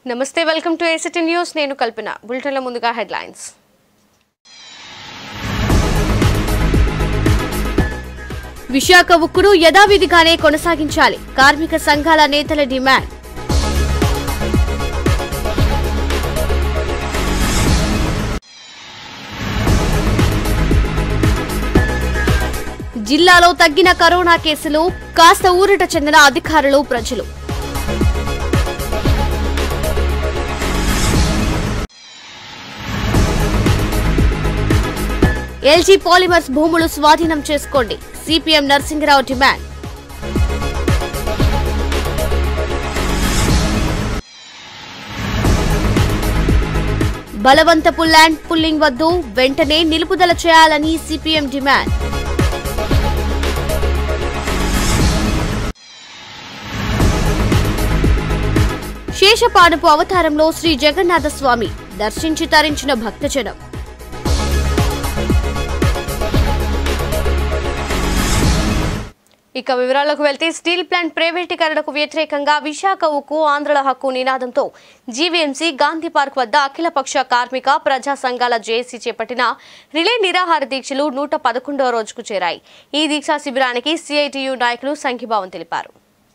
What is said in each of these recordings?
నమస్తే welcome to ACT news నేను కల్పన బులెటిన్ల ముందుగా హెడ్లైన్స్ విశాఖ ఉక్కును యథావిధిగానే కొనసాగించాలి కార్మిక సంఘాల నేతల డిమాండ్ జిల్లాలో తగ్గిన కరోనా కేసులు కాస్త ఊరట చెందిన అధికారులు ప్రజలు ఎల్జీ పాలిమర్స్ భూములు స్వాధీనం చేసుకోండి సిపిఎం నరసింహరావు డిమాండ్ బలవంతపు ల్యాండ్ పుల్లింగ్ వద్దు వెంటనే నిలుపుదల చేయాలని సిపిఎం డిమాండ్ శేషపానపు అవతారంలో శ్రీ జగన్నాథ స్వామి దర్శించి తరించిన భక్తజనం ఇక వివరాలకు వెళ్తే స్టీల్ ప్లాంట్ ప్రైవేటీకరణకు వ్యతిరేకంగా విశాఖ ఉక్కు ఆంధ్రుల హక్కు నినాదంతో జీవీఎంసీ గాంధీ పార్క్ వద్ద అఖిలపక్ష కార్మిక ప్రజా సంఘాల జేఏసీ చేపట్టిన రిలే నిరాహార దీక్షలు నూట పదకొండవ రోజుకు చేరాయి ఈ దీక్షా శిబిరానికి సిఐటియు నాయకులు సంఘీభావం తెలిపారు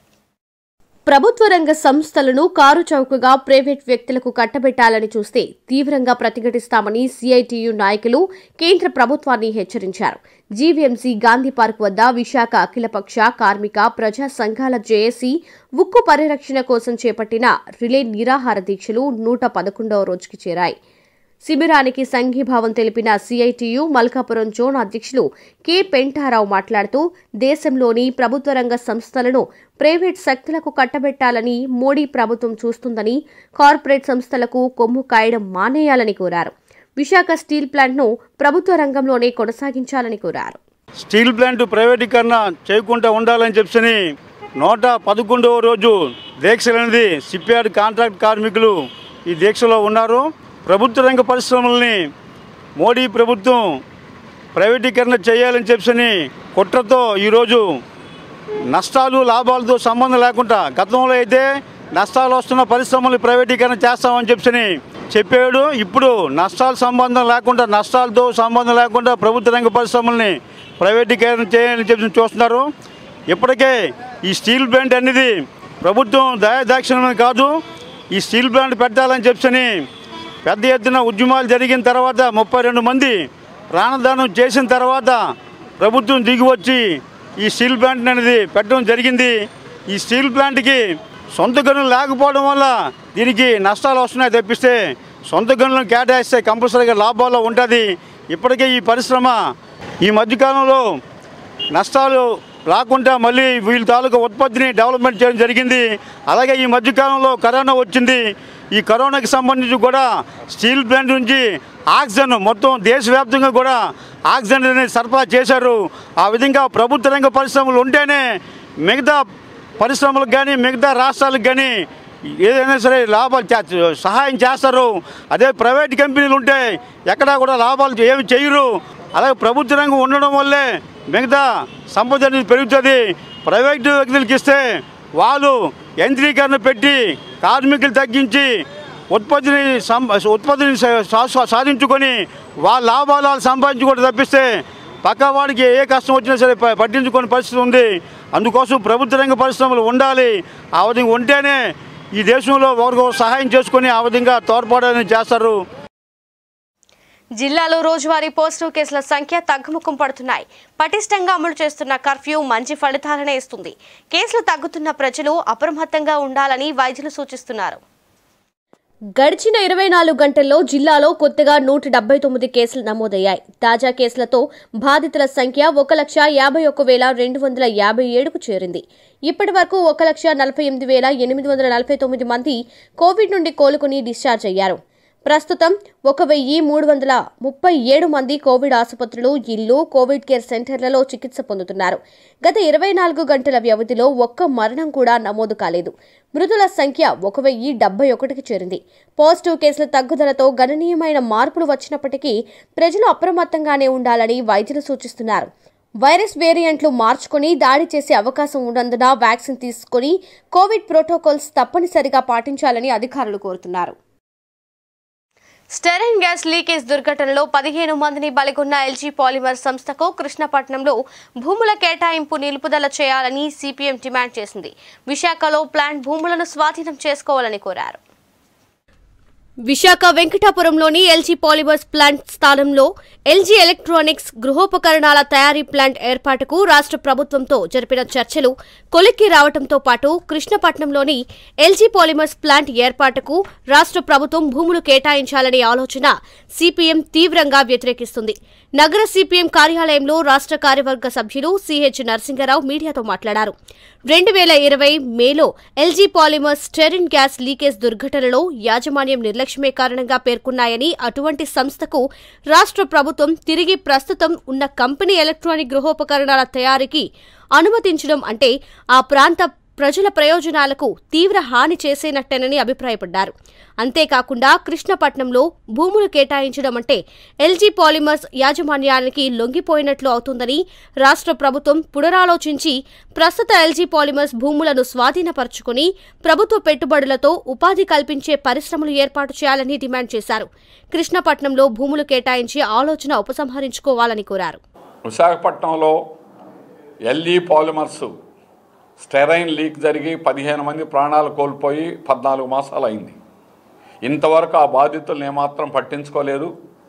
ప్రభుత్వ రంగ సంస్థలను కారు చౌకగా ప్రైవేట్ వ్యక్తులకు కట్టబెట్టాలని చూస్తే తీవ్రంగా ప్రతిఘటిస్తామని సిఐటియు నాయకులు కేంద్ర ప్రభుత్వాన్ని హెచ్చరించారు జీవీఎంసీ గాంధీ పార్క్ వద్ద విశాఖ అఖిలపక్ష కార్మిక ప్రజా సంఘాల జేఏసీ ఉక్కు పరిరక్షణ కోసం చేపట్టిన రిలే నిరాహార దీక్షలు నూట పదకొండవ రోజుకి చేరాయి శిబిరానికి సంఘీభావం తెలిపిన సిఐటియు మల్కాపురం జోన్ అధ్యక్షులు కె పెంటారావు మాట్లాడుతూ దేశంలోని ప్రభుత్వ రంగ సంస్థలను ప్రైవేట్ శక్తులకు కట్టబెట్టాలని మోడీ ప్రభుత్వం చూస్తుందని కార్పొరేట్ సంస్థలకు కొమ్ము కాయడం మానేయాలని కోరారు విశాఖ స్టీల్ ప్లాంట్ను ప్రభుత్వ రంగంలోనే కొనసాగించాలని కోరారు స్టీల్ ప్లాంట్ ప్రైవేటీకరణ చేయకుండా ఉండాలని చెప్పని నూట పదకొండవ రోజు దీక్షలు అనేది షిప్యార్డ్ కాంట్రాక్ట్ కార్మికులు ఈ దీక్షలో ఉన్నారు ప్రభుత్వ రంగ పరిశ్రమల్ని మోడీ ప్రభుత్వం ప్రైవేటీకరణ చేయాలని చెప్పని కుట్రతో ఈరోజు నష్టాలు లాభాలతో సంబంధం లేకుండా గతంలో అయితే నష్టాలు వస్తున్న పరిశ్రమలు ప్రైవేటీకరణ చేస్తామని చెప్పని చెప్పాడు ఇప్పుడు నష్టాల సంబంధం లేకుండా నష్టాలతో సంబంధం లేకుండా ప్రభుత్వ రంగ పరిశ్రమల్ని ప్రైవేటీకరణ చేయాలని చెప్పి చూస్తున్నారు ఇప్పటికే ఈ స్టీల్ ప్లాంట్ అనేది ప్రభుత్వం దయాదాక్షిణ్యం కాదు ఈ స్టీల్ ప్లాంట్ పెట్టాలని చెప్పని పెద్ద ఎత్తున ఉద్యమాలు జరిగిన తర్వాత ముప్పై రెండు మంది ప్రాణదానం చేసిన తర్వాత ప్రభుత్వం దిగి వచ్చి ఈ స్టీల్ ప్లాంట్ అనేది పెట్టడం జరిగింది ఈ స్టీల్ ప్లాంట్కి సొంత గనులు లేకపోవడం వల్ల దీనికి నష్టాలు వస్తున్నాయి తప్పిస్తే సొంత గనులను కేటాయిస్తే కంపల్సరీగా లాభాల్లో ఉంటుంది ఇప్పటికే ఈ పరిశ్రమ ఈ మధ్యకాలంలో నష్టాలు రాకుండా మళ్ళీ వీళ్ళ తాలూకా ఉత్పత్తిని డెవలప్మెంట్ చేయడం జరిగింది అలాగే ఈ మధ్యకాలంలో కరోనా వచ్చింది ఈ కరోనాకి సంబంధించి కూడా స్టీల్ ప్లాంట్ నుంచి ఆక్సిజన్ మొత్తం దేశవ్యాప్తంగా కూడా ఆక్సిజన్ అనేది సరఫరా చేశారు ఆ విధంగా ప్రభుత్వ రంగ పరిశ్రమలు ఉంటేనే మిగతా పరిశ్రమలకు కానీ మిగతా రాష్ట్రాలకు కానీ ఏదైనా సరే లాభాలు చే- సహాయం చేస్తారు అదే ప్రైవేట్ కంపెనీలు ఉంటే ఎక్కడా కూడా లాభాలు ఏమి చేయరు అలాగే ప్రభుత్వ రంగం ఉండడం వల్లే మిగతా సంపద అనేది పెరుగుతుంది ప్రైవేటు వ్యక్తులకి ఇస్తే వాళ్ళు యంత్రీకరణ పెట్టి కార్మికులు తగ్గించి ఉత్పత్తిని సం ఉత్పత్తిని సా- సా- సాధించుకొని వాళ్ళ లాభాలు వాళ్ళు సంపాదించుకోవడం తప్పిస్తే పక్క వాడికి ఏ కష్టం వచ్చినా సరే ప- పట్టించుకోని పరిస్థితి ఉంది అందుకోసం ప్రభుత్వ రంగ పరిశ్రమలు ఉండాలి ఆ విధంగా ఉంటేనే ఈ దేశంలో ఒకరికొకరు సహాయం చేసుకొని ఆ విధంగా తోడ్పాటు చేస్తారు జిల్లాలో రోజువారీ పాజిటివ్ కేసుల సంఖ్య తగ్గుముఖం పడుతున్నాయి పటిష్టంగా అమలు చేస్తున్న కర్ఫ్యూ మంచి ఫలితాలనే ఇస్తుంది కేసులు తగ్గుతున్న ప్రజలు అప్రమత్తంగా ఉండాలని వైద్యులు సూచిస్తున్నారు గడిచిన ఇరవై నాలుగు గంటల్లో జిల్లాలో కొత్తగా నూట డెబ్బై తొమ్మిది కేసులు నమోదయ్యాయి తాజా కేసులతో బాధితుల సంఖ్య ఒక లక్ష యాభై ఒక్క వేల రెండు వందల యాభై ఏడుకు చేరింది ఇప్పటి వరకు ఒక లక్ష నలభై ఎనిమిది వేల ఎనిమిది వందల నలభై తొమ్మిది మంది కోవిడ్ నుండి కోలుకుని డిశ్చార్జ్ అయ్యారు ప్రస్తుతం ఒక వెయ్యి మూడు వందల ముప్పై ఏడు మంది కోవిడ్ ఆసుపత్రులు ఇల్లు కోవిడ్ కేర్ సెంటర్లలో చికిత్స పొందుతున్నారు గత ఇరవై నాలుగు గంటల వ్యవధిలో ఒక్క మరణం కూడా నమోదు కాలేదు మృతుల సంఖ్య ఒక వెయ్యి డెబ్బై ఒకటికి చేరింది పాజిటివ్ కేసుల తగ్గుదలతో గణనీయమైన మార్పులు వచ్చినప్పటికీ ప్రజలు అప్రమత్తంగానే ఉండాలని వైద్యులు సూచిస్తున్నారు వైరస్ వేరియంట్లు మార్చుకొని దాడి చేసే అవకాశం ఉన్నందున వ్యాక్సిన్ తీసుకొని కోవిడ్ ప్రోటోకాల్స్ తప్పనిసరిగా పాటించాలని అధికారులు కోరుతున్నారు స్టెరైన్ గ్యాస్ లీకేజ్ దుర్ఘటనలో పదిహేను మందిని బలిగొన్న ఎల్జీ పాలిమర్ సంస్థకు కృష్ణపట్నంలో భూముల కేటాయింపు నిలుపుదల చేయాలని సిపిఎం డిమాండ్ చేసింది విశాఖలో ప్లాంట్ భూములను స్వాధీనం చేసుకోవాలని కోరారు విశాఖ వెంకటాపురంలోని ఎల్జీ పాలిమర్స్ ప్లాంట్ స్థానంలో ఎల్జీ ఎలక్ట్రానిక్స్ గృహోపకరణాల తయారీ ప్లాంట్ ఏర్పాటుకు రాష్ట్ర ప్రభుత్వంతో జరిపిన చర్చలు కొలిక్కి రావడంతో పాటు కృష్ణపట్నంలోని ఎల్జీ పాలిమర్స్ ప్లాంట్ ఏర్పాటుకు రాష్ట్ర ప్రభుత్వం భూములు కేటాయించాలనే ఆలోచన సిపిఎం తీవ్రంగా వ్యతిరేకిస్తుంది నగర సిపిఎం కార్యాలయంలో రాష్ట్ర కార్యవర్గ సభ్యులు సిహెచ్ నరసింగరావు మీడియాతో మాట్లాడారు రెండు వేల ఇరవై మేలో LG polymers styrene gas leakage దుర్ఘటనలో యాజమాన్యం నిర్లక్ష్యమే కారణంగా పేర్కొన్నాయని అటువంటి సంస్థకు రాష్ట్ర ప్రభుత్వం తిరిగి ప్రస్తుతం ఉన్న కంపెనీ ఎలక్ట్రానిక్ గృహోపకరణాల తయారీకి అనుమతించడం అంటే ఆ ప్రాంత ప్రజల ప్రయోజనాలకు తీవ్ర హాని చేసేనట్టేనని అభిప్రాయపడ్డారు అంతేకాకుండా కృష్ణపట్నంలో భూములు కేటాయించడం అంటే ఎల్జీ పాలిమర్స్ యాజమాన్యానికి లొంగిపోయినట్లు అవుతుందని రాష్ట్ర ప్రభుత్వం పునరాలోచించి ప్రస్తుత ఎల్జీ పాలిమర్స్ భూములను స్వాధీనపరుచుకుని ప్రభుత్వ పెట్టుబడులతో ఉపాధి కల్పించే పరిశ్రమలు ఏర్పాటు చేయాలని డిమాండ్ చేశారు కృష్ణపట్నంలో భూములు కేటాయించి ఆలోచన ఉపసంహరించుకోవాలని కోరారు విశాఖపట్నంలో ఎల్ఈ పాలిమర్స్ స్టెరైన్ లీక్ జరిగి పదిహేను మంది ప్రాణాలు కోల్పోయి పద్నాలుగు మాసాలు అయింది ఇంతవరకు ఆ బాధితులను ఏమాత్రం పట్టించుకోలేదు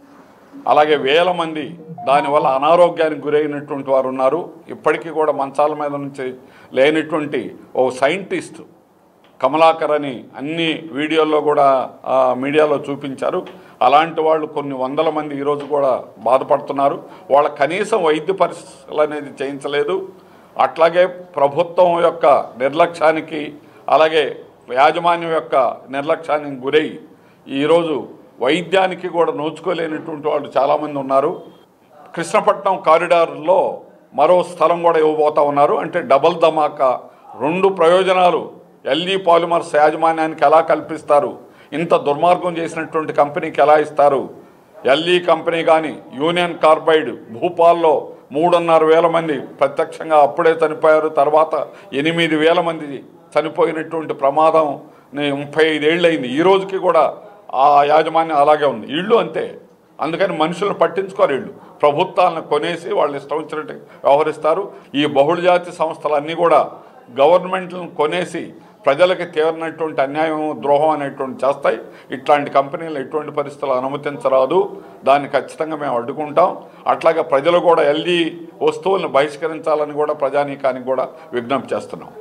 అలాగే వేల మంది దానివల్ల అనారోగ్యానికి గురైనటువంటి వారు ఉన్నారు ఇప్పటికీ కూడా మంచాల మీద నుంచి లేనటువంటి ఓ సైంటిస్ట్ కమలాకర్ అని అన్ని వీడియోల్లో కూడా ఆ, మీడియాలో చూపించారు అలాంటి వాళ్ళు కొన్ని వందల మంది ఈరోజు కూడా బాధపడుతున్నారు వాళ్ళ కనీసం వైద్య పరీక్షలు అనేది చేయించలేదు అట్లాగే ప్రభుత్వం యొక్క నిర్లక్ష్యానికి అలాగే యాజమాన్యం యొక్క నిర్లక్ష్యానికి గురై ఈరోజు వైద్యానికి కూడా నోచుకోలేనటువంటి వాళ్ళు చాలామంది ఉన్నారు కృష్ణపట్నం కారిడార్లో మరో స్థలం కూడా ఇవ్వబోతా ఉన్నారు అంటే డబల్ ధమాకా రెండు ప్రయోజనాలు ఎల్ఈ పాలిమర్స్ యాజమాన్యానికి ఎలా కల్పిస్తారు ఇంత దుర్మార్గం చేసినటువంటి కంపెనీకి ఎలా ఇస్తారు ఎల్ఈ కంపెనీ కానీ యూనియన్ కార్బైడ్ భూపాల్లో మూడున్నర వేల మంది ప్రత్యక్షంగా అప్పుడే చనిపోయారు తర్వాత ఎనిమిది వేల మంది చనిపోయినటువంటి ప్రమాదం నే- ముప్పై ఐదేళ్ళు అయింది ఈ రోజుకి కూడా ఆ యాజమాన్యం అలాగే ఉంది ఇళ్ళు అంతే అందుకని మనుషులను పట్టించుకోరు వీళ్ళు ప్రభుత్వాలను కొనేసి వాళ్ళు ఇష్టం వచ్చినట్టు వ్యవహరిస్తారు ఈ బహుళజాతి సంస్థలన్నీ కూడా గవర్నమెంట్లను కొనేసి ప్రజలకి తీవ్రమైనటువంటి అన్యాయం ద్రోహం అనేటువంటి చేస్తాయి ఇట్లాంటి కంపెనీలు ఎటువంటి పరిస్థితులు అనుమతించరాదు దాన్ని ఖచ్చితంగా మేము అడ్డుకుంటాం అట్లాగే ప్రజలు కూడా ఎల్జీ వస్తువులను బహిష్కరించాలని కూడా ప్రజానీకానికి కూడా విజ్ఞప్తి చేస్తున్నాం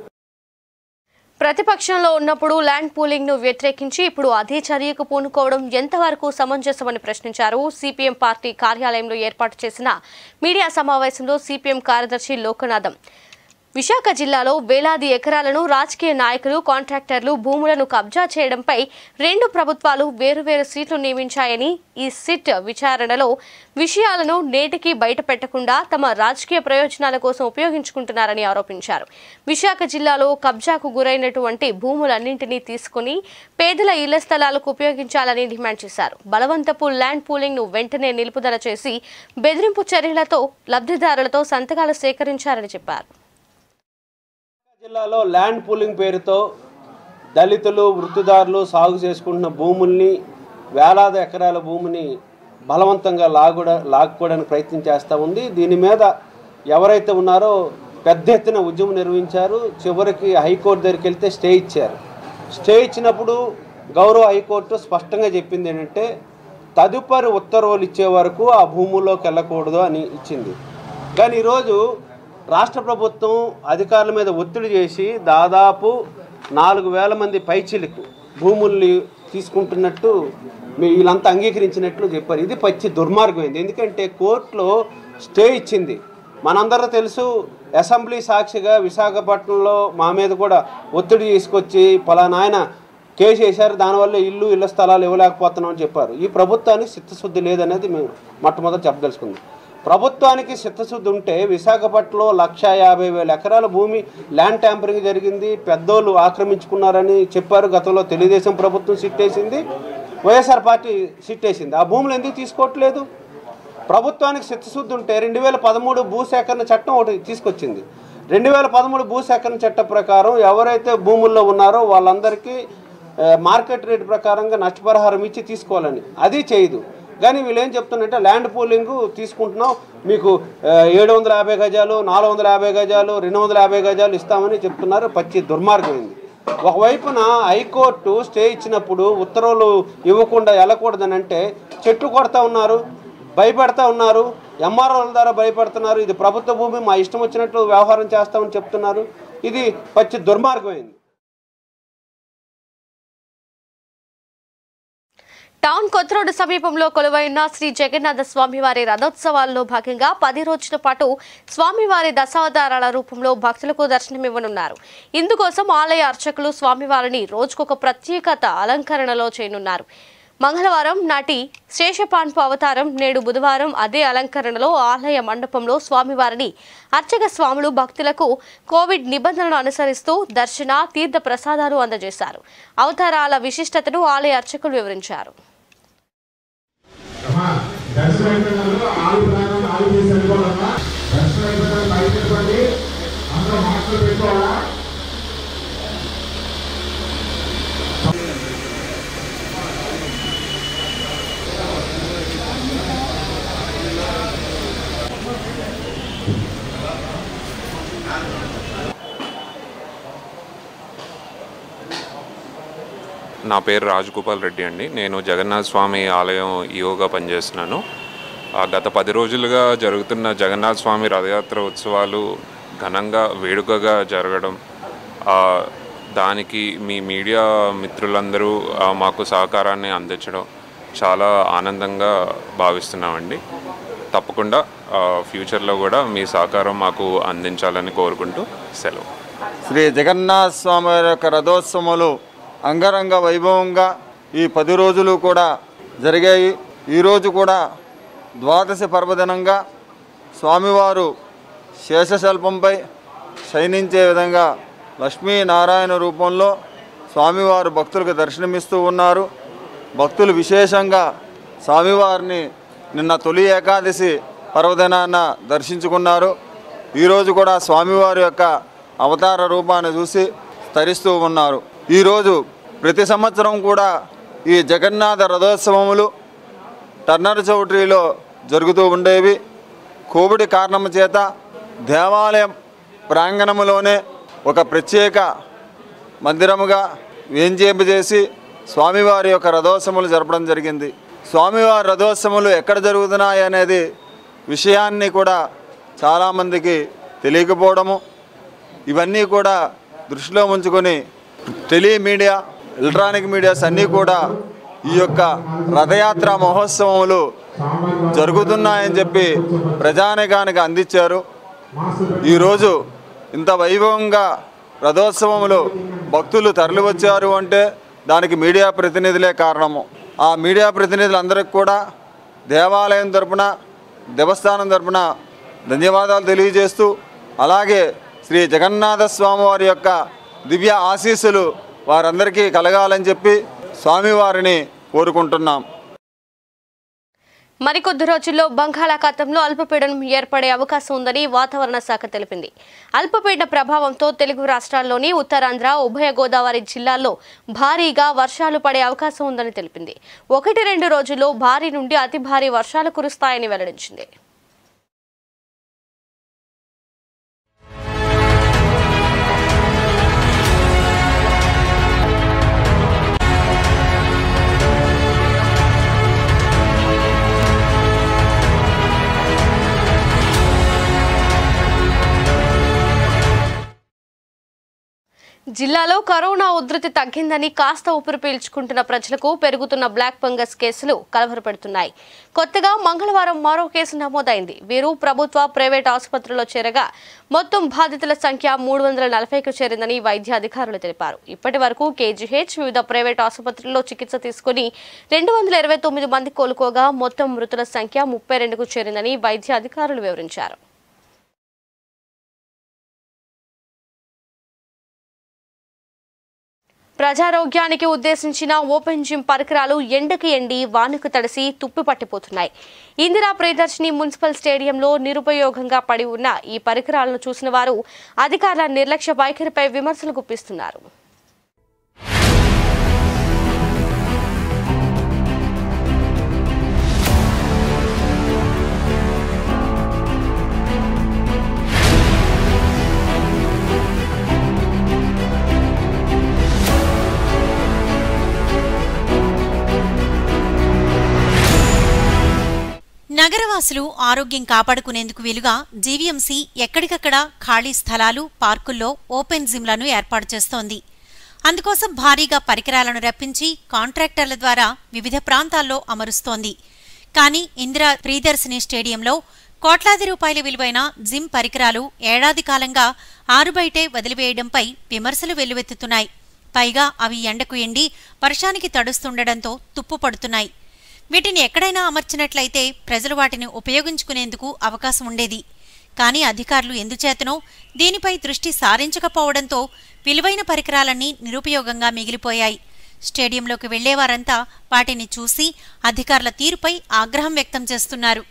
ప్రతిపక్షంలో ఉన్నప్పుడు ల్యాండ్ పూలింగ్ ను వ్యతిరేకించి ఇప్పుడు అదే చర్యకు పూనుకోవడం ఎంతవరకు సమంజసమని ప్రశ్నించారు సిపిఎం పార్టీ కార్యాలయంలో ఏర్పాటు చేసిన మీడియా సమావేశంలో సిపిఎం కార్యదర్శి లోకనాథం విశాఖ జిల్లాలో వేలాది ఎకరాలను రాజకీయ నాయకులు కాంట్రాక్టర్లు భూములను కబ్జా చేయడంపై రెండు ప్రభుత్వాలు వేరువేరు సీట్లు నియమించాయని ఈ సిట్ విచారణలో విషయాలను నేటికి బయటపెట్టకుండా తమ రాజకీయ ప్రయోజనాల కోసం ఉపయోగించుకుంటున్నారని ఆరోపించారు విశాఖ జిల్లాలో కబ్జాకు గురైనటువంటి భూములన్నింటినీ తీసుకుని పేదల ఇళ్ల స్థలాలకు ఉపయోగించాలని డిమాండ్ చేశారు బలవంతపు ల్యాండ్ పూలింగ్ ను వెంటనే నిలుపుదల చేసి బెదిరింపు చర్యలతో లబ్ధిదారులతో సంతకాలు సేకరించారని చెప్పారు జిల్లాలో ల్యాండ్ పూలింగ్ పేరుతో దళితులు వృత్తిదారులు సాగు చేసుకుంటున్న భూముల్ని వేలాది ఎకరాల భూమిని బలవంతంగా లాగుడ లాక్కోవడానికి ప్రయత్నం చేస్తూ ఉంది దీని మీద ఎవరైతే ఉన్నారో పెద్ద ఎత్తున ఉద్యమం నిర్వహించారు చివరికి హైకోర్టు దగ్గరికి వెళ్తే స్టే ఇచ్చారు స్టే ఇచ్చినప్పుడు గౌరవ హైకోర్టు స్పష్టంగా చెప్పింది ఏంటంటే తదుపరి ఉత్తర్వులు ఇచ్చే వరకు ఆ భూముల్లోకి వెళ్ళకూడదు అని ఇచ్చింది కానీ ఈరోజు రాష్ట్ర ప్రభుత్వం అధికారుల మీద ఒత్తిడి చేసి దాదాపు నాలుగు వేల మంది పైచిలకు భూముల్ని తీసుకుంటున్నట్టు మీ వీళ్ళంతా అంగీకరించినట్లు చెప్పారు ఇది పచ్చి దుర్మార్గమైంది ఎందుకంటే కోర్టులో స్టే ఇచ్చింది మనందరూ తెలుసు అసెంబ్లీ సాక్షిగా విశాఖపట్నంలో మా మీద కూడా ఒత్తిడి తీసుకొచ్చి పలానా ఆయన కేసు వేశారు దానివల్ల ఇల్లు ఇళ్ల స్థలాలు ఇవ్వలేకపోతున్నాం అని చెప్పారు ఈ ప్రభుత్వానికి చిత్తశుద్ధి లేదనేది మేము మొట్టమొదటి చెప్పదలుచుకుంది ప్రభుత్వానికి చిత్తశుద్ధి ఉంటే విశాఖపట్నంలో లక్ష యాభై వేల ఎకరాల భూమి ల్యాండ్ ట్యాంపరింగ్ జరిగింది పెద్దోళ్ళు ఆక్రమించుకున్నారని చెప్పారు గతంలో తెలుగుదేశం ప్రభుత్వం సిట్టేసింది వైఎస్ఆర్ పార్టీ సిట్టేసింది ఆ భూములు ఎందుకు తీసుకోవట్లేదు ప్రభుత్వానికి చిత్తశుద్ధి ఉంటే రెండు వేల పదమూడు భూసేకరణ చట్టం ఒకటి తీసుకొచ్చింది రెండు వేల పదమూడు భూసేకరణ చట్టం ప్రకారం ఎవరైతే భూముల్లో ఉన్నారో వాళ్ళందరికీ ఆ, మార్కెట్ రేట్ ప్రకారంగా నష్టపరిహారం ఇచ్చి తీసుకోవాలని అది చేయదు కానీ వీళ్ళు ఏం చెప్తున్నారంటే ల్యాండ్ పూలింగ్ తీసుకుంటున్నాం మీకు ఏడు వందల యాభై గజాలు నాలుగు వందల యాభై గజాలు రెండు వందల యాభై గజాలు ఇస్తామని చెప్తున్నారు పచ్చి దుర్మార్గమైంది ఒకవైపున హైకోర్టు స్టే ఇచ్చినప్పుడు ఉత్తర్వులు ఇవ్వకుండా వెళ్ళకూడదని అంటే చెట్లు కొడతా ఉన్నారు భయపెడతా ఉన్నారు ఎంఆర్ఓల ద్వారా భయపెడుతున్నారు ఇది ప్రభుత్వ భూమి మా ఇష్టం వచ్చినట్లు వ్యవహారం చేస్తామని చెప్తున్నారు ఇది పచ్చి దుర్మార్గమైంది టౌన్ కొత్త రోడ్డు సమీపంలో కొలువైన శ్రీ జగన్నాథ స్వామివారి రథోత్సవాల్లో భాగంగా పది రోజుల పాటు స్వామివారి దశావతారాల రూపంలో భక్తులకు దర్శనమివ్వనున్నారు ఇందుకోసం ఆలయ అర్చకులు స్వామివారిని రోజుకొక ప్రత్యేకత అలంకరణలో చేయనున్నారు మంగళవారం నాటి శేషపాన్పు అవతారం నేడు బుధవారం అదే అలంకరణలో ఆలయ మండపంలో స్వామివారిని అర్చక స్వాములు భక్తులకు కోవిడ్ నిబంధనలు అనుసరిస్తూ దర్శన తీర్థ ప్రసాదాలు అందజేశారు అవతారాల విశిష్టతను ఆలయ అర్చకులు వివరించారు అమ్మా దర్శనం అయిపోయిన ఆలు ప్రాణాలు ఆలు చేసి వెళ్ళిపోవాలమ్మా దర్శనం అయిపోయిన బయట పెట్టుకోండి అందరూ మాటలు పెట్టుకోవాలా నా పేరు రాజగోపాల్ రెడ్డి అండి నేను జగన్నాథ స్వామి ఆలయం ఈఓగా పనిచేస్తున్నాను ఆ, గత పది రోజులుగా జరుగుతున్న జగన్నాథ స్వామి రథయాత్ర ఉత్సవాలు ఘనంగా వేడుకగా జరగడం ఆ, దానికి మీ మీడియా మిత్రులందరూ ఆ, మాకు సహకారాన్ని అందించడం చాలా ఆనందంగా భావిస్తున్నామండి తప్పకుండా ఆ, ఫ్యూచర్లో కూడా మీ సహకారం మాకు అందించాలని కోరుకుంటూ సెలవు శ్రీ జగన్నాథ స్వామి వారి యొక్క రథోత్సవములు అంగరంగ వైభవంగా ఈ పది రోజులు కూడా జరిగాయి ఈరోజు కూడా ద్వాదశి పర్వదినంగా స్వామివారు శేషశల్పంపై శయనించే విధంగా లక్ష్మీనారాయణ రూపంలో స్వామివారు భక్తులకు దర్శనమిస్తూ ఉన్నారు భక్తులు విశేషంగా స్వామివారిని నిన్న తొలి ఏకాదశి పర్వదినాన దర్శించుకున్నారు ఈరోజు కూడా స్వామివారి యొక్క అవతార రూపాన్ని చూసి తరిస్తూ ఉన్నారు ఈరోజు ప్రతి సంవత్సరం కూడా ఈ జగన్నాథ రథోత్సవములు టర్నర్ చౌటరీలో జరుగుతూ ఉండేవి కోవిడ్ కారణం చేత దేవాలయం ప్రాంగణములోనే ఒక ప్రత్యేక మందిరముగా వేంచేంపజేసి స్వామివారి యొక్క రథోత్సవములు జరపడం జరిగింది స్వామివారి రథోత్సవములు ఎక్కడ జరుగుతున్నాయి అనేది విషయాన్ని కూడా చాలామందికి తెలియకపోవడము ఇవన్నీ కూడా దృష్టిలో ఉంచుకొని టెలిమీడియా ఎలక్ట్రానిక్ మీడియాస్ అన్నీ కూడా ఈ యొక్క రథయాత్ర మహోత్సవములు జరుగుతున్నాయని చెప్పి ప్రజానికానికి అందించారు ఈరోజు ఇంత వైభవంగా రథోత్సవములు భక్తులు తరలివచ్చారు అంటే దానికి మీడియా ప్రతినిధులే కారణము ఆ మీడియా ప్రతినిధులందరికీ కూడా దేవాలయం తరపున దేవస్థానం తరపున ధన్యవాదాలు తెలియజేస్తూ అలాగే శ్రీ జగన్నాథ స్వామి వారి యొక్క దివ్య ఆశీస్సులు వారందరికీ కలగాలని చెప్పి స్వామివారిని కోరుకుంటున్నాం మరికొద్ది రోజుల్లో బంగాళాఖాతంలో అల్పపీడనం ఏర్పడే అవకాశం ఉందని వాతావరణ శాఖ తెలిపింది అల్పపీడన ప్రభావంతో తెలుగు రాష్ట్రాల్లోని ఉత్తరాంధ్ర ఉభయ గోదావరి జిల్లాల్లో భారీగా వర్షాలు పడే అవకాశం ఉందని తెలిపింది ఒకటి రెండు రోజుల్లో భారీ నుండి అతి భారీ వర్షాలు కురుస్తాయని వెల్లడించింది జిల్లాలో కరోనా ఉధృతి తగ్గిందని కాస్త ఊపిరి పీల్చుకుంటున్న ప్రజలకు పెరుగుతున్న బ్లాక్ ఫంగస్ కేసులు కలవరపెడుతున్నాయి కొత్తగా మంగళవారం మరో కేసు నమోదైంది వీరు ప్రభుత్వ ప్రైవేట్ ఆసుపత్రిలో చేరగా మొత్తం బాధితుల సంఖ్య మూడు వందల నలభైకు చేరిందని వైద్య అధికారులు తెలిపారు ఇప్పటి వరకు కేజీహెచ్ వివిధ ప్రైవేట్ ఆసుపత్రుల్లో చికిత్స తీసుకుని రెండు వందల ఇరవై తొమ్మిది మంది కోలుకోగా మొత్తం మృతుల సంఖ్య ముప్పై రెండుకు చేరిందని వైద్య అధికారులు వివరించారు ప్రజారోగ్యానికి ఉద్దేశించిన ఓపెన్ జిమ్ పరికరాలు ఎండకి ఎండి వానకు తడిసి తుప్పు పట్టిపోతున్నాయి ఇందిరా ప్రియదర్శిని మున్సిపల్ స్టేడియంలో నిరుపయోగంగా పడి ఉన్న ఈ పరికరాలను చూసిన వారు అధికారుల నిర్లక్ష్య వైఖరిపై విమర్శలు గుప్పిస్తున్నారు నగరవాసులు ఆరోగ్యం కాపాడుకునేందుకు వీలుగా జీవీఎంసీ ఎక్కడికక్కడ ఖాళీ స్థలాలు పార్కుల్లో ఓపెన్ జిమ్లను ఏర్పాటు చేస్తోంది అందుకోసం భారీగా పరికరాలను రప్పించి కాంట్రాక్టర్ల ద్వారా వివిధ ప్రాంతాల్లో అమరుస్తోంది కానీ ఇందిరా ప్రియదర్శిని స్టేడియంలో కోట్లాది రూపాయల విలువైన జిమ్ పరికరాలు ఏడాది కాలంగా ఆరుబయటే వదిలివేయడంపై విమర్శలు వెల్లువెత్తుతున్నాయి పైగా అవి ఎండకు ఎండి వర్షానికి తడుస్తుండటంతో తుప్పు పడుతున్నాయి వీటిని ఎక్కడైనా అమర్చినట్లయితే ప్రజలు వాటిని ఉపయోగించుకునేందుకు అవకాశం ఉండేది కానీ అధికారులు ఎందుచేతనో దీనిపై దృష్టి సారించకపోవడంతో విలువైన పరికరాలన్నీ నిరుపయోగంగా మిగిలిపోయాయి స్టేడియంలోకి వెళ్లేవారంతా వాటిని చూసి అధికారుల తీరుపై ఆగ్రహం వ్యక్తం చేస్తున్నారు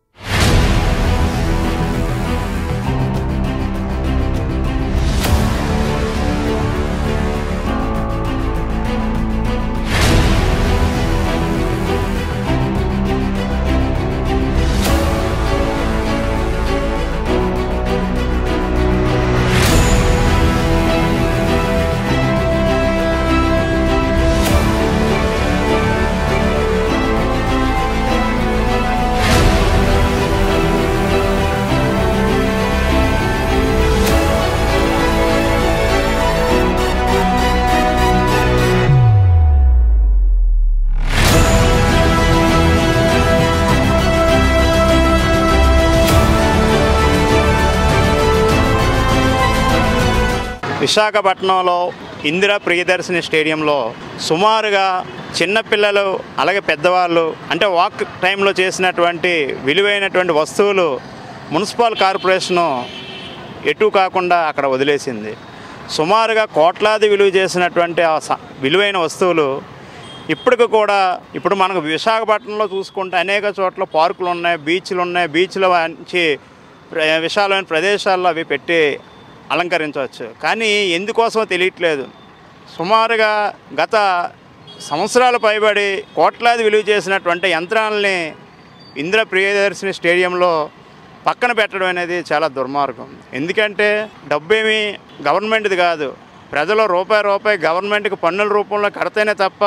విశాఖపట్నంలో ఇందిరా ప్రియదర్శిని స్టేడియంలో సుమారుగా చిన్నపిల్లలు అలాగే పెద్దవాళ్ళు అంటే వాక్ టైంలో చేసినటువంటి విలువైనటువంటి వస్తువులు మున్సిపల్ కార్పొరేషను ఎటు కాకుండా అక్కడ వదిలేసింది సుమారుగా కోట్లాది విలువ చేసినటువంటి ఆ స- విలువైన వస్తువులు ఇప్పటికి కూడా ఇప్పుడు మనకు విశాఖపట్నంలో చూసుకుంటే అనేక చోట్ల పార్కులు ఉన్నాయి బీచ్లు ఉన్నాయి బీచ్లో మంచి ప్ర- విశాలమైన ప్రదేశాల్లో అవి పెట్టి అలంకరించవచ్చు కానీ ఎందుకోసమో తెలియట్లేదు సుమారుగా గత సంవత్సరాల పైబడి కోట్లాది విలువ చేసినటువంటి యంత్రాలని ఇందిర ప్రియదర్శిని స్టేడియంలో పక్కన పెట్టడం అనేది చాలా దుర్మార్గం ఎందుకంటే డబ్బేమి గవర్నమెంట్ది కాదు ప్రజలు రూపాయి రూపాయి గవర్నమెంట్కి పన్నుల రూపంలో కడితేనే తప్ప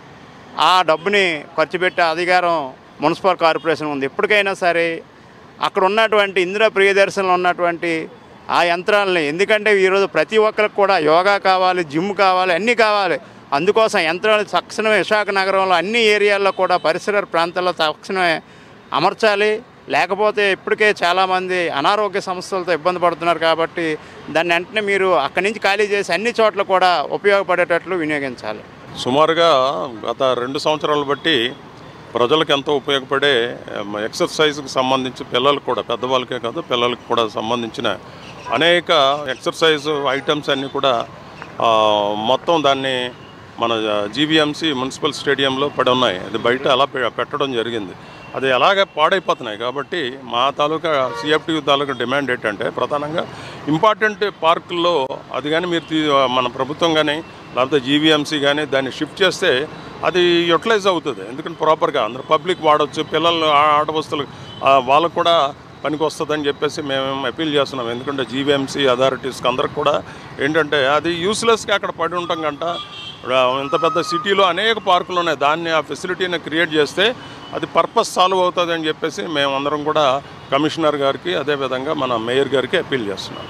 ఆ డబ్బుని ఖర్చు పెట్టే అధికారం మున్సిపల్ కార్పొరేషన్ ఉంది ఎప్పటికైనా సరే అక్కడ ఉన్నటువంటి ఇందిరా ప్రియదర్శనంలో ఉన్నటువంటి ఆ యంత్రాలని ఎందుకంటే ఈరోజు ప్రతి ఒక్కరికి కూడా యోగా కావాలి జిమ్ కావాలి అన్నీ కావాలి అందుకోసం యంత్రాలు తక్షణమే విశాఖ నగరంలో అన్ని ఏరియాల్లో కూడా పరిసర ప్రాంతాల్లో తక్షణమే అమర్చాలి లేకపోతే ఇప్పటికే చాలామంది అనారోగ్య సమస్యలతో ఇబ్బంది పడుతున్నారు కాబట్టి దాన్ని వెంటనే మీరు అక్కడి నుంచి ఖాళీ చేసి అన్ని చోట్ల కూడా ఉపయోగపడేటట్లు వినియోగించాలి సుమారుగా గత రెండు సంవత్సరాలు బట్టి ప్రజలకు ఎంతో ఉపయోగపడే ఎమ్, ఎక్సర్సైజ్కి సంబంధించి పిల్లలకు కూడా పెద్దవాళ్ళకే కాదు పిల్లలకు కూడా సంబంధించిన అనేక ఎక్సర్సైజ్ ఐటమ్స్ అన్నీ కూడా ఆ, మొత్తం దాన్ని మన జీవీఎంసీ మున్సిపల్ స్టేడియంలో పడి ఉన్నాయి అది బయట అలా పె- పెట్టడం జరిగింది అది ఎలాగ పాడైపోతున్నాయి కాబట్టి మా తాలూకా సిఎఫ్టీ తాలూకా డిమాండ్ ఏంటంటే ప్రధానంగా ఇంపార్టెంట్ పార్కుల్లో అది కానీ మీరు తీ- మన ప్రభుత్వం కానీ లేకపోతే జీవీఎంసీ కానీ దాన్ని షిఫ్ట్ చేస్తే అది యూటిలైజ్ అవుతుంది ఎందుకంటే ప్రాపర్గా అందరు పబ్లిక్ వాడవచ్చు పిల్లలు ఆ- ఆట వస్తువులు ఆ, వాళ్ళకు కూడా పనికి వస్తుందని చెప్పేసి మేము అపీల్ చేస్తున్నాం ఎందుకంటే జీవీఎంసీ అథారిటీస్కి అందరికి కూడా ఏంటంటే అది యూస్లెస్గా అక్కడ పడి ఉంటాం కంట ఆ, ఇంత పెద్ద సిటీలో అనేక పార్కులు ఉన్నాయి దాన్ని ఆ ఫెసిలిటీని క్రియేట్ చేస్తే అది పర్పస్ సాల్వ్ అవుతుంది అని చెప్పేసి మేము అందరం కూడా కమిషనర్ గారికి అదేవిధంగా మన మేయర్ గారికి అపీల్ చేస్తున్నాం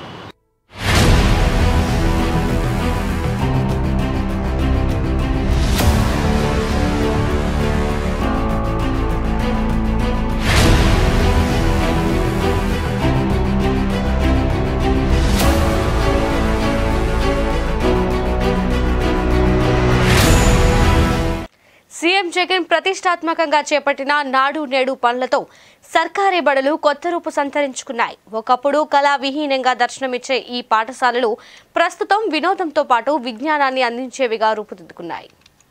సీఎం జగన్ ప్రతిష్టాత్మకంగా చేపట్టిన నాడు నేడు పనులతో సర్కారీ బడులు కొత్త రూపు సంతరించుకున్నాయి ఒకప్పుడు కళా విహీనంగా దర్శనమిచ్చే ఈ పాఠశాలలు ప్రస్తుతం వినోదంతో పాటు విజ్ఞానాన్ని అందించేవిగా రూపుదిద్దుకున్నాయి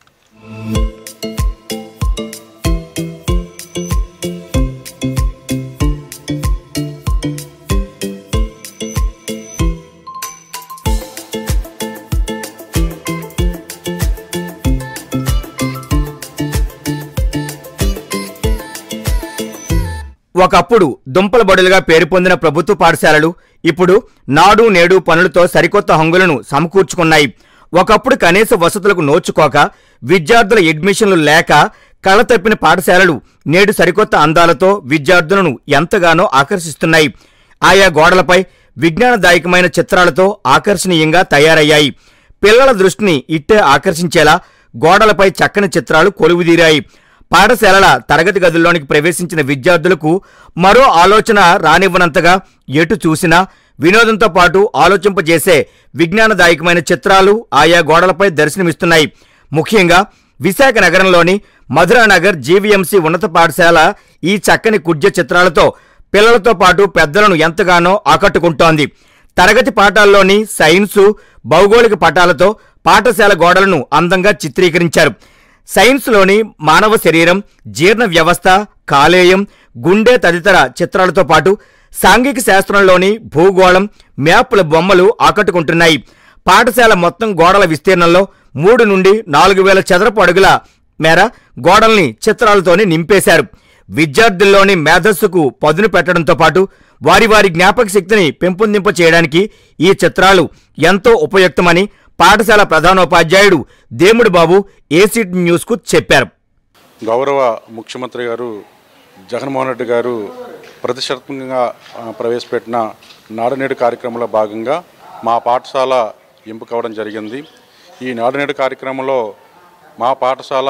ఒకప్పుడు దుంపల బడులుగా పేరు పొందిన ప్రభుత్వ పాఠశాలలు ఇప్పుడు నాడు నేడు పనులతో సరికొత్త హంగులను సమకూర్చుకున్నాయి ఒకప్పుడు కనీస వసతులకు నోచుకోక విద్యార్థుల అడ్మిషన్లు లేక కళ తప్పిన పాఠశాలలు నేడు సరికొత్త అందాలతో విద్యార్థులను ఎంతగానో ఆకర్షిస్తున్నాయి ఆయా గోడలపై విజ్ఞానదాయకమైన చిత్రాలతో ఆకర్షణీయంగా తయారయ్యాయి పిల్లల దృష్టిని ఇట్టే ఆకర్షించేలా గోడలపై చక్కని చిత్రాలు కొలువుదీరాయి పాఠశాలల తరగతి గదుల్లోనికి ప్రవేశించిన విద్యార్థులకు మరో ఆలోచన రానివ్వనంతగా ఎటు చూసినా వినోదంతో పాటు ఆలోచింపజేసే విజ్ఞానదాయకమైన చిత్రాలు ఆయా గోడలపై దర్శనమిస్తున్నాయి ముఖ్యంగా విశాఖ నగరంలోని మధురానగర్ జీవీఎంసీ ఉన్నత పాఠశాల ఈ చక్కని కుడ్య చిత్రాలతో పిల్లలతో పాటు పెద్దలను ఎంతగానో ఆకట్టుకుంటోంది తరగతి పాఠాల్లోని సైన్సు భౌగోళిక పటాలతో పాఠశాల గోడలను అందంగా చిత్రీకరించారు సైన్స్లోని మానవ శరీరం జీర్ణ వ్యవస్థ కాలేయం గుండె తదితర చిత్రాలతో పాటు సాంఘిక శాస్త్రంలోని భూగోళం మ్యాప్ల బొమ్మలు ఆకట్టుకుంటున్నాయి పాఠశాల మొత్తం గోడల విస్తీర్ణంలో మూడు నుండి నాలుగు వేల చదరపు అడుగుల మేర గోడల్ని చిత్రాలతోనే నింపేశారు విద్యార్థుల్లోని మేధస్సుకు పదును పెట్టడంతో పాటు వారి వారి జ్ఞాపక శక్తిని పెంపొందింప చేయడానికి ఈ చిత్రాలు ఎంతో ఉపయుక్తమని పాఠశాల ప్రధానోపాధ్యాయుడు దేముడు బాబు ఏసీటీ న్యూస్కు చెప్పారు గౌరవ ముఖ్యమంత్రి గారు జగన్మోహన్ రెడ్డి గారు ప్రతిష్టాత్మకంగా ఆ, ప్రవేశపెట్టిన నాడునేడు కార్యక్రమంలో భాగంగా మా పాఠశాల ఎంపిక అవ్వడం జరిగింది ఈ నాడునేడు కార్యక్రమంలో మా పాఠశాల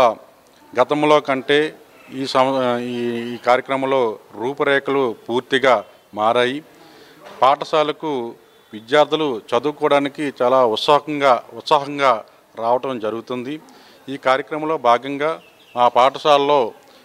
గతంలో కంటే ఈ సం ఈ ఈ కార్యక్రమంలో రూపురేఖలు పూర్తిగా మారాయి పాఠశాలకు విద్యార్థులు చదువుకోవడానికి చాలా ఉత్సాహంగా ఉత్సాహంగా రావటం జరుగుతుంది ఈ కార్యక్రమంలో భాగంగా మా పాఠశాలలో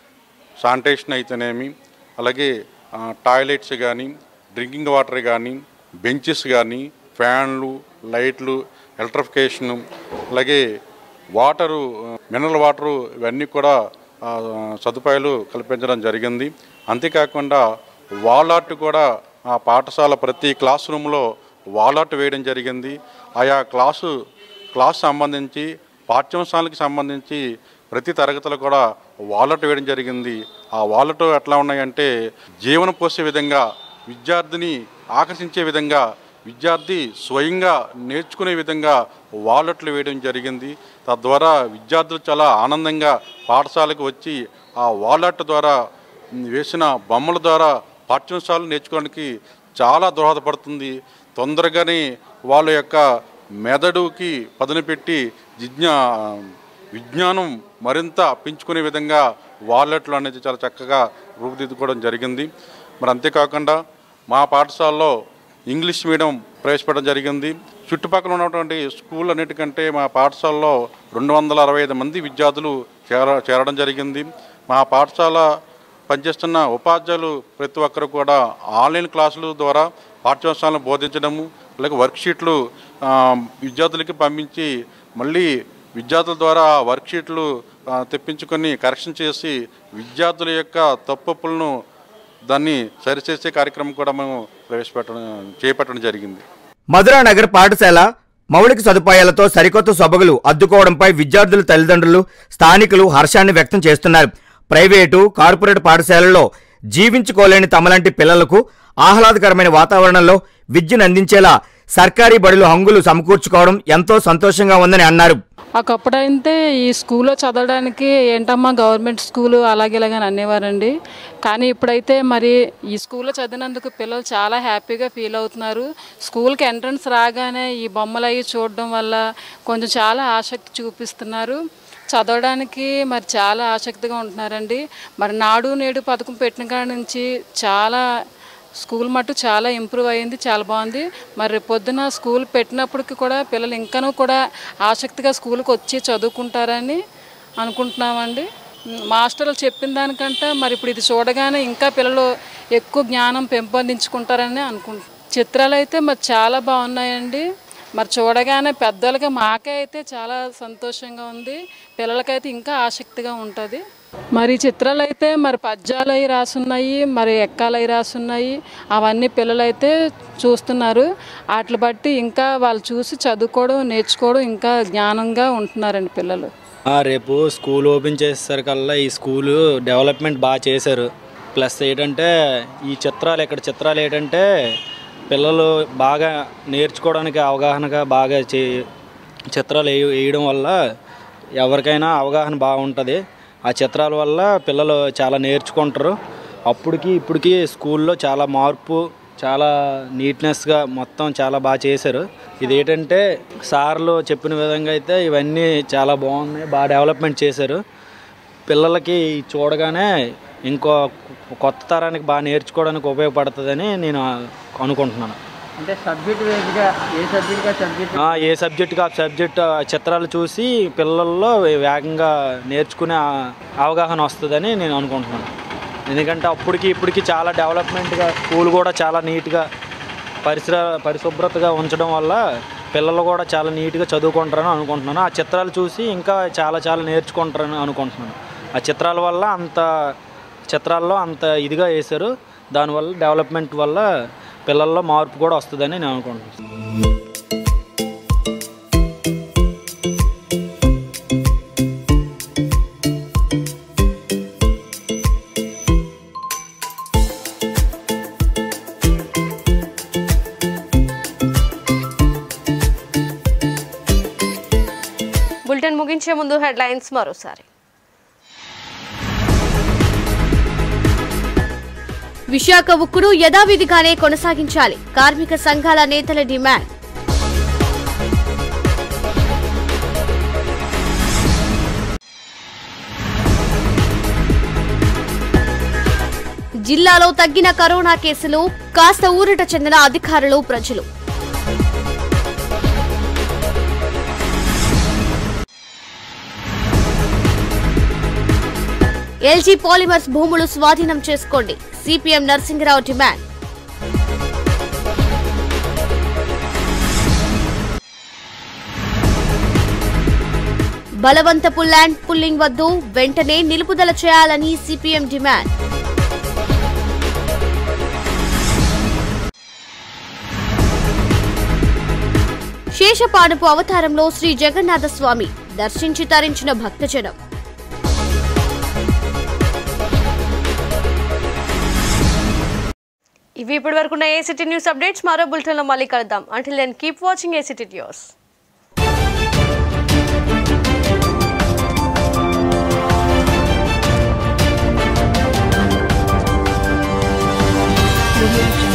శానిటేషన్ అయితేనేమి అలాగే ఆ, టాయిలెట్స్ కానీ డ్రింకింగ్ వాటర్ కానీ బెంచెస్ కానీ ఫ్యాన్లు లైట్లు ఎలక్ట్రిఫికేషను అలాగే వాటరు మినరల్ వాటరు ఇవన్నీ కూడా ఆ, సదుపాయాలు కల్పించడం జరిగింది అంతేకాకుండా వాల్ ఆర్ట్ కూడా ఆ పాఠశాల ప్రతి క్లాస్ రూమ్లో వాల్ ఆర్ట్ వేయడం జరిగింది ఆయా క్లాసు క్లాస్ సంబంధించి పాఠ్యాంశాలకు సంబంధించి ప్రతి తరగతిలో కూడా వాలెట్ వేయడం జరిగింది ఆ వాలెట్ ఎట్లా ఉన్నాయంటే జీవనం పోసే విధంగా విద్యార్థిని ఆకర్షించే విధంగా విద్యార్థి స్వయంగా నేర్చుకునే విధంగా వాలెట్లు వేయడం జరిగింది తద్వారా విద్యార్థులు చాలా ఆనందంగా పాఠశాలకు వచ్చి ఆ వాలెట్ ద్వారా వేసిన బొమ్మల ద్వారా పాఠ్యాంశాలు నేర్చుకోవడానికి చాలా దోహదపడుతుంది తొందరగానే వాళ్ళ యొక్క మెదడుకి పదును పెట్టి జిజ్ఞా విజ్ఞానం మరింత పెంచుకునే విధంగా వాలెట్లు అనేది చాలా చక్కగా రూపుదిద్దుకోవడం జరిగింది మరి అంతేకాకుండా మా పాఠశాలలో ఇంగ్లీష్ మీడియం ప్రవేశపెట్టడం జరిగింది చుట్టుపక్కల ఉన్నటువంటి స్కూల్ అన్నిటికంటే మా పాఠశాలలో రెండు వందల అరవై ఐదు మంది విద్యార్థులు చేర చేరడం జరిగింది మా పాఠశాల పనిచేస్తున్న ఉపాధ్యాయులు ప్రతి ఒక్కరు కూడా ఆన్లైన్ క్లాసుల ద్వారా పాఠ్యాంశాలను బోధించడము అలాగే వర్క్షీట్లు ఆ, విద్యార్థులకి పంపించి మళ్ళీ విద్యార్థుల ద్వారా ఆ వర్క్షీట్లు ఆ, తెప్పించుకొని కరెక్షన్ చేసి విద్యార్థుల యొక్క తప్పులను దాన్ని సరిచేసే కార్యక్రమం కూడా మేము ప్రవేశపెట్టడం చేపట్టడం జరిగింది మధురా నగర్ పాఠశాల మౌలిక సదుపాయాలతో సరికొత్త సొబగులు అద్దుకోవడంపై విద్యార్థుల తల్లిదండ్రులు స్థానికులు హర్షాన్ని వ్యక్తం చేస్తున్నారు ప్రైవేటు కార్పొరేట్ పాఠశాలల్లో జీవించుకోలేని తమలాంటి పిల్లలకు ఆహ్లాదకరమైన వాతావరణంలో విద్యను అందించేలా సర్కారీ బడులు హంగులు సమకూర్చుకోవడం ఎంతో సంతోషంగా ఉందని అన్నారు ఒకప్పుడైతే ఈ స్కూల్లో చదవడానికి ఏంటమ్మా గవర్నమెంట్ స్కూలు అలాగే ఇలాగని అనేవారండి కానీ ఇప్పుడైతే మరి ఈ స్కూల్లో చదివినందుకు పిల్లలు చాలా హ్యాపీగా ఫీల్ అవుతున్నారు స్కూల్కి ఎంట్రన్స్ రాగానే ఈ బొమ్మలు అవి చూడడం వల్ల కొంచెం చాలా ఆసక్తి చూపిస్తున్నారు చదవడానికి మరి చాలా ఆసక్తిగా ఉంటున్నారండి మరి నాడు నేడు పథకం పెట్టిన కాడ నుంచి చాలా స్కూల్ మట్టు చాలా ఇంప్రూవ్ అయ్యింది చాలా బాగుంది మరి రేపు పొద్దున స్కూల్ పెట్టినప్పటికి కూడా పిల్లలు ఇంకనూ కూడా ఆసక్తిగా స్కూల్కి వచ్చి చదువుకుంటారని అనుకుంటున్నామండి మాస్టర్లు చెప్పిన దానికంటే మరి ఇప్పుడు ఇది చూడగానే ఇంకా పిల్లలు ఎక్కువ జ్ఞానం పెంపొందించుకుంటారని అనుకుంటున్నాను చిత్రాలు అయితే మరి చాలా బాగున్నాయండి మరి చూడగానే పెద్దలకి మాకే అయితే చాలా సంతోషంగా ఉంది పిల్లలకైతే ఇంకా ఆసక్తిగా ఉంటుంది మరి ఈ చిత్రాలు అయితే మరి పద్యాలు అవి రాసున్నాయి మరి ఎక్కాలు అవి రాసున్నాయి అవన్నీ పిల్లలైతే చూస్తున్నారు వాటిని బట్టి ఇంకా వాళ్ళు చూసి చదువుకోవడం నేర్చుకోవడం ఇంకా జ్ఞానంగా ఉంటున్నారండి పిల్లలు ఆ, రేపు స్కూల్ ఓపెన్ చేసేసరికల్లా ఈ స్కూలు డెవలప్మెంట్ బాగా చేశారు ప్లస్ ఏంటంటే ఈ చిత్రాలు ఇక్కడ చిత్రాలు ఏంటంటే పిల్లలు బాగా నేర్చుకోవడానికి అవగాహనగా బాగా చే చిత్రాలు వేయ- వేయడం వల్ల ఎవరికైనా అవగాహన బాగుంటుంది ఆ చిత్రాల వల్ల పిల్లలు చాలా నేర్చుకుంటారు అప్పటికి ఇప్పటికి స్కూల్లో చాలా మార్పు చాలా నీట్నెస్గా మొత్తం చాలా బాగా చేశారు ఇది ఏంటంటే సార్లు చెప్పిన విధంగా అయితే ఇవన్నీ చాలా బాగున్నాయి బాగా డెవలప్మెంట్ చేశారు పిల్లలకి చూడగానే ఇంకో కొత్త తరానికి బాగా నేర్చుకోవడానికి ఉపయోగపడుతుందని నేను అనుకుంటున్నాను అంటే సబ్జెక్ట్ వేస్గా ఏ సబ్జెక్ట్గా సబ్జెక్ట్ ఆ, ఏ సబ్జెక్ట్కి ఆ సబ్జెక్ట్ ఆ చిత్రాలు చూసి పిల్లల్లో వేగంగా నేర్చుకునే ఆ- అవగాహన వస్తుందని నేను అనుకుంటున్నాను ఎందుకంటే అప్పటికి ఇప్పటికి చాలా డెవలప్మెంట్గా స్కూల్ కూడా చాలా నీట్గా పరిసర పరిశుభ్రతగా ఉంచడం వల్ల పిల్లలు కూడా చాలా నీట్గా చదువుకుంటారని అనుకుంటున్నాను ఆ చిత్రాలు చూసి ఇంకా చాలా చాలా నేర్చుకుంటారని అనుకుంటున్నాను ఆ చిత్రాల వల్ల అంత చిత్రాల్లో అంత ఇదిగా వేశారు దానివల్ల డెవలప్మెంట్ వల్ల పిల్లల్లో మార్పు కూడా వస్తుందని నేను అనుకుంటున్నాను బులెటిన్ ముగించే ముందు హెడ్లైన్స్ మరోసారి విశాఖ ఉక్కును యథావిధిగానే కొనసాగించాలి కార్మిక సంఘాల నేతల డిమాండ్ జిల్లాలో తగ్గిన కరోనా కేసులు కాస్త ఊరట చెందిన అధికారులు ప్రజలు ఎల్జీ పాలిమర్స్ భూములు స్వాధీనం చేసుకోండి సిపిఎం నరసింహరావు డిమాండ్ బలవంతపు ల్యాండ్ పుల్లింగ్ వద్దు వెంటనే నిలుపుదల చేయాలని సిపిఎం డిమాండ్ శేషపానపు అవతారంలో శ్రీ జగన్నాథ స్వామి దర్శించి తరించిన భక్తజనం ఇవి ఇప్పటి వరకు ఏసిటీ న్యూస్ అప్డేట్స్ మరో బులెటిన్లో మళ్ళీ కలుద్దాం until then keep watching ACT news Audio Jungle.